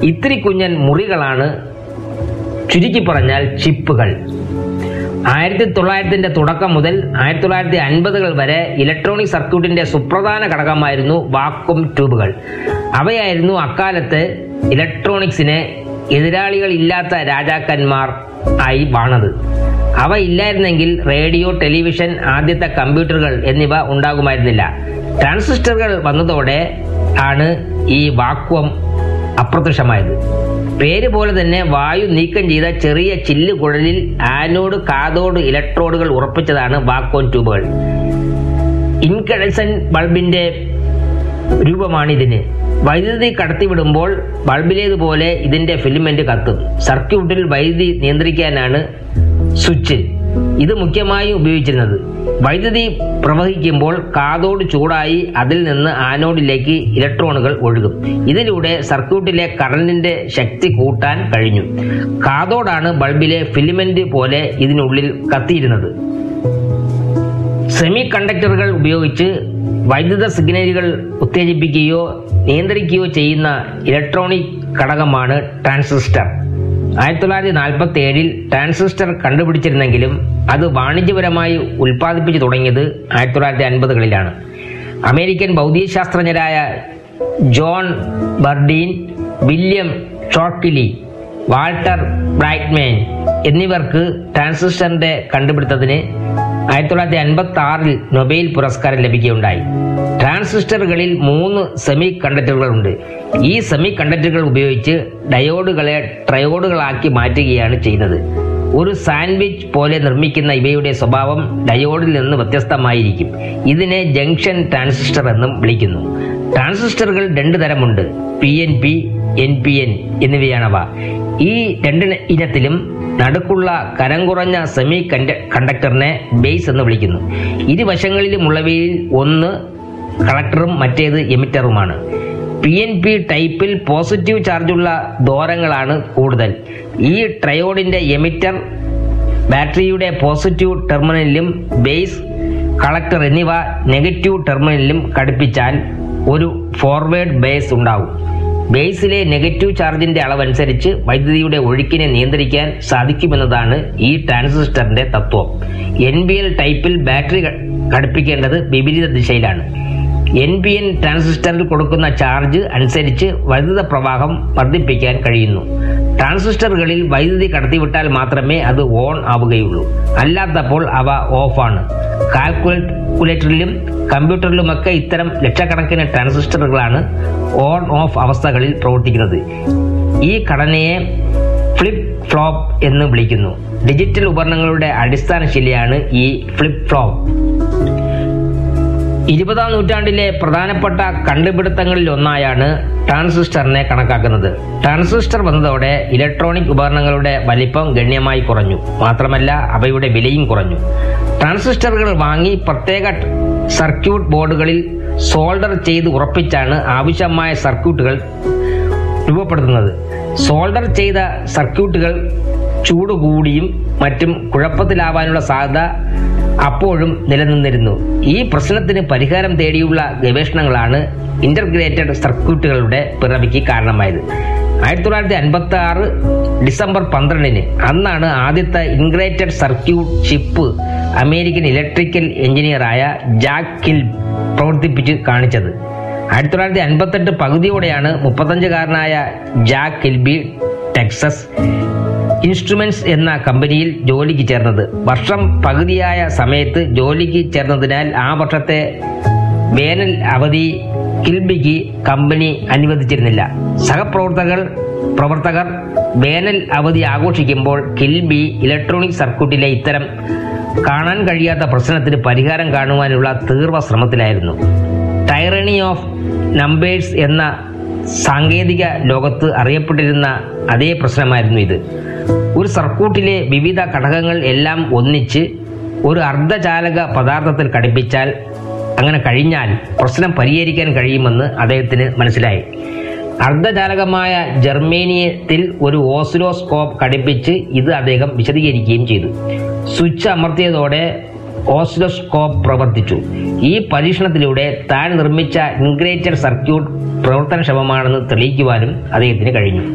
ഇത്തിരി കുഞ്ഞൻ മുറികളാണ് ചുരുക്കി പറഞ്ഞാൽ ചിപ്പുകൾ ആയിരത്തി തൊള്ളായിരത്തിന്റെ തുടക്കം മുതൽ ആയിരത്തി തൊള്ളായിരത്തി അൻപതുകൾ വരെ ഇലക്ട്രോണിക് സർക്യൂട്ടിന്റെ സുപ്രധാന ഘടകമായിരുന്നു വാക്വം ട്യൂബുകൾ അവയായിരുന്നു അക്കാലത്ത് ഇലക്ട്രോണിക്സിന് എതിരാളികൾ ഇല്ലാത്ത രാജാക്കന്മാർ ആയി വാണത് അവ ഇല്ലായിരുന്നെങ്കിൽ റേഡിയോ ടെലിവിഷൻ ആദ്യത്തെ കമ്പ്യൂട്ടറുകൾ എന്നിവ ഉണ്ടാകുമായിരുന്നില്ല ട്രാൻസിസ്റ്ററുകൾ വന്നതോടെ ആണ് ഈ വാക്വം അപ്രത്യക്ഷമായത് പേര് പോലെ തന്നെ വായു നീക്കം ചെയ്ത ചെറിയ ചില്ല് കുഴലിൽ ആനോഡ് കാതോഡ് ഇലക്ട്രോഡുകൾ ഉറപ്പിച്ചതാണ് വാക്വം ട്യൂബുകൾ ഇൻകഡൻസൻ ബൾബിന്റെ രൂപമാണിതിന് വൈദ്യുതി കടത്തിവിടുമ്പോൾ ബൾബിലേതുപോലെ ഇതിന്റെ ഫിലിമെന്റ് കത്തും സർക്യൂട്ടിൽ വൈദ്യുതി നിയന്ത്രിക്കാനാണ് സ്വിച്ച് ഇത് മുഖ്യമായും ഉപയോഗിച്ചിരുന്നത് വൈദ്യുതി പ്രവഹിക്കുമ്പോൾ കാതോട് ചൂടായി അതിൽ നിന്ന് ആനോഡിലേക്ക് ഇലക്ട്രോണുകൾ ഒഴുകും ഇതിലൂടെ സർക്യൂട്ടിലെ കറന്റിന്റെ ശക്തി കൂട്ടാൻ കഴിഞ്ഞു കാതോടാണ് ബൾബിലെ ഫിലിമെന്റ് പോലെ ഇതിനുള്ളിൽ കത്തിയിരുന്നത് സെമി കണ്ടക്ടറുകൾ ഉപയോഗിച്ച് വൈദ്യുത സിഗ്നലുകൾ ഉത്തേജിപ്പിക്കുകയോ നിയന്ത്രിക്കുകയോ ചെയ്യുന്ന ഇലക്ട്രോണിക് ഘടകമാണ് ട്രാൻസിസ്റ്റർ ആയിരത്തി തൊള്ളായിരത്തി നാൽപ്പത്തി ഏഴിൽ ട്രാൻസിസ്റ്റർ കണ്ടുപിടിച്ചിരുന്നെങ്കിലും അത് വാണിജ്യപരമായി ഉൽപ്പാദിപ്പിച്ചു തുടങ്ങിയത് ആയിരത്തി തൊള്ളായിരത്തി അൻപതുകളിലാണ് അമേരിക്കൻ ഭൗതികശാസ്ത്രജ്ഞരായ John Bardeen William Shockley Walter Brattain എന്നിവർക്ക് ട്രാൻസിസ്റ്ററിന്റെ കണ്ടുപിടുത്തത്തിന് ആയിരത്തി തൊള്ളായിരത്തി അൻപത്തി ആറിൽ നൊബേൽ പുരസ്കാരം ലഭിക്കുകയുണ്ടായി ട്രാൻസിസ്റ്ററുകളിൽ മൂന്ന് സെമി കണ്ടക്ടറുകളുണ്ട് ഈ സെമി കണ്ടക്ടറുകൾ ഉപയോഗിച്ച് ഡയോഡുകളെ ട്രയോഡുകളാക്കി മാറ്റുകയാണ് ചെയ്യുന്നത് ഒരു സാൻഡ്വിച്ച് പോലെ നിർമ്മിക്കുന്ന ഇവയുടെ സ്വഭാവം ഡയോഡിൽ നിന്ന് വ്യത്യസ്തമായിരിക്കും ഇതിനെ ജംഗ്ഷൻ ട്രാൻസിസ്റ്റർ എന്നും വിളിക്കുന്നു ട്രാൻസിസ്റ്ററുകൾ രണ്ട് തരമുണ്ട് P N P N P N എന്നിവയാണവ ഈ രണ്ട് ഇനത്തിലും നടുക്കുള്ള കനം കുറഞ്ഞ സെമി കണ്ടക്ടറിനെ ബേസ് എന്ന് വിളിക്കുന്നു ഇരുവശങ്ങളിലുമുള്ളവയിൽ ഒന്ന് കളക്ടറും മറ്റേത് എമിറ്ററുമാണ് പി എൻ പി ടൈപ്പിൽ പോസിറ്റീവ് ചാർജുള്ള ദോരങ്ങളാണ് കൂടുതൽ ഈ ട്രയോഡിന്റെ എമിറ്റർ ബാറ്ററിയുടെ പോസിറ്റീവ് ടെർമിനലിലും ബേസ് കളക്ടർ എന്നിവ നെഗറ്റീവ് ടെർമിനലിലും ഘടിപ്പിച്ചാൽ ഒരു ഫോർവേഡ് ബേസ് ഉണ്ടാവും ബേസിലെ നെഗറ്റീവ് ചാർജിന്റെ അളവനുസരിച്ച് വൈദ്യുതിയുടെ ഒഴുക്കിനെ നിയന്ത്രിക്കാൻ സാധിക്കുമെന്നതാണ് ഈ ട്രാൻസിസ്റ്ററിന്റെ തത്വം എൻ ബി എൽ ടൈപ്പിൽ ബാറ്ററി ഘടിപ്പിക്കേണ്ടത് വിപരീത ദിശയിലാണ് എൻ പി എൻ ട്രാൻസിസ്റ്ററിൽ കൊടുക്കുന്ന ചാർജ് അനുസരിച്ച് വൈദ്യുത പ്രവാഹം വർദ്ധിപ്പിക്കാൻ കഴിയുന്നു ട്രാൻസിസ്റ്ററുകളിൽ വൈദ്യുതി കടത്തിവിട്ടാൽ മാത്രമേ അത് ഓൺ ആവുകയുള്ളൂ അല്ലാത്തപ്പോൾ അവ ഓഫാണ് കാൽക്കുലേറ്ററിലും കമ്പ്യൂട്ടറിലുമൊക്കെ ഇത്തരം ലക്ഷക്കണക്കിന് ട്രാൻസിസ്റ്ററുകളാണ് ഓൺ ഓഫ് അവസ്ഥകളിൽ പ്രവർത്തിക്കുന്നത് ഈ ഘടനയെ ഫ്ലിപ്പ് ഫ്ലോപ്പ് എന്ന് വിളിക്കുന്നു ഡിജിറ്റൽ ഉപകരണങ്ങളുടെ അടിസ്ഥാന ശിലയാണ് ഈ ഫ്ലിപ്പ് ഫ്ലോപ്പ് ഇരുപതാം നൂറ്റാണ്ടിലെ പ്രധാനപ്പെട്ട കണ്ടുപിടുത്തങ്ങളിൽ ഒന്നായാണ് ട്രാൻസിസ്റ്ററിനെ കണക്കാക്കുന്നത് ട്രാൻസിസ്റ്റർ വന്നതോടെ ഇലക്ട്രോണിക് ഉപകരണങ്ങളുടെ വലിപ്പം ഗണ്യമായി കുറഞ്ഞു മാത്രമല്ല അവയുടെ വിലയും കുറഞ്ഞു ട്രാൻസിസ്റ്ററുകൾ വാങ്ങി പ്രത്യേക സർക്യൂട്ട് ബോർഡുകളിൽ സോൾഡർ ചെയ്ത് ഉറപ്പിച്ചാണ് ആവശ്യമായ സർക്യൂട്ടുകൾ രൂപപ്പെടുത്തുന്നത് സോൾഡർ ചെയ്ത സർക്യൂട്ടുകൾ ചൂട് കൂടിയും മറ്റും കുഴപ്പത്തിലാവാനുള്ള സാധ്യത അപ്പോഴും നിലനിന്നിരുന്നു ഈ പ്രശ്നത്തിന് പരിഹാരം തേടിയുള്ള ഗവേഷണങ്ങളാണ് ഇന്റർഗ്രേറ്റഡ് സർക്യൂട്ടുകളുടെ പിറവിക്ക് കാരണമായത് ആയിരത്തി തൊള്ളായിരത്തി അൻപത്തി ആറ് ഡിസംബർ പന്ത്രണ്ടിന് അന്നാണ് ആദ്യത്തെ integrated circuit chip American electrical എഞ്ചിനീയറായ ജാക്ക് കിൽ പ്രവർത്തിപ്പിച്ച് കാണിച്ചത് ആയിരത്തി തൊള്ളായിരത്തി അൻപത്തെട്ട് പകുതിയോടെയാണ് മുപ്പത്തഞ്ചുകാരനായ ജാക്ക് കിൽബി ടെക്സസ് ഇൻസ്ട്രുമെന്റ്സ് എന്ന കമ്പനിയിൽ ജോലിക്ക് ചേർന്നത് വർഷം പകുതിയായ സമയത്ത് ജോലിക്ക് ചേർന്നതിനാൽ ആ വർഷത്തെ വേനൽ അവധി കിൽബിക്ക് കമ്പനി അനുവദിച്ചിരുന്നില്ല സഹപ്രവർത്തകർ പ്രവർത്തകർ വേനൽ അവധി ആഘോഷിക്കുമ്പോൾ കിൽബി ഇലക്ട്രോണിക് സർക്യൂട്ടിലെ ഇത്തരം കാണാൻ കഴിയാത്ത പ്രശ്നത്തിന് പരിഹാരം കാണുവാനുള്ള തീവ്ര ശ്രമത്തിലായിരുന്നു ടൈറണി ഓഫ് നമ്പേഴ്സ് എന്ന സാങ്കേതിക ലോകത്ത് അറിയപ്പെട്ടിരുന്ന അതേ പ്രശ്നമായിരുന്നു ഇത് ഒരു സർക്യൂട്ടിലെ വിവിധ ഘടകങ്ങൾ എല്ലാം ഒന്നിച്ച് ഒരു അർദ്ധചാലക പദാർത്ഥത്തിൽ ഘടിപ്പിച്ചാൽ അങ്ങനെ കഴിഞ്ഞാൽ പ്രശ്നം പരിഹരിക്കാൻ കഴിയുമെന്ന് അദ്ദേഹത്തിന് മനസ്സിലായി അർദ്ധചാലകമായ ജർമേനിയത്തിൽ ഒരു ഓസിലോസ്കോപ്പ് ഘടിപ്പിച്ച് ഇത് അദ്ദേഹം വിശദീകരിക്കുകയും ചെയ്തു സ്വിച്ച് അമർത്തിയതോടെ ഓസിലോസ്കോപ്പ് പ്രവർത്തിച്ചു ഈ പരീക്ഷണത്തിലൂടെ താൻ നിർമ്മിച്ച ഇൻഗ്രേറ്റഡ് സർക്യൂട്ട് പ്രവർത്തനക്ഷമമാണെന്ന് തെളിയിക്കുവാനും അദ്ദേഹത്തിന് കഴിഞ്ഞു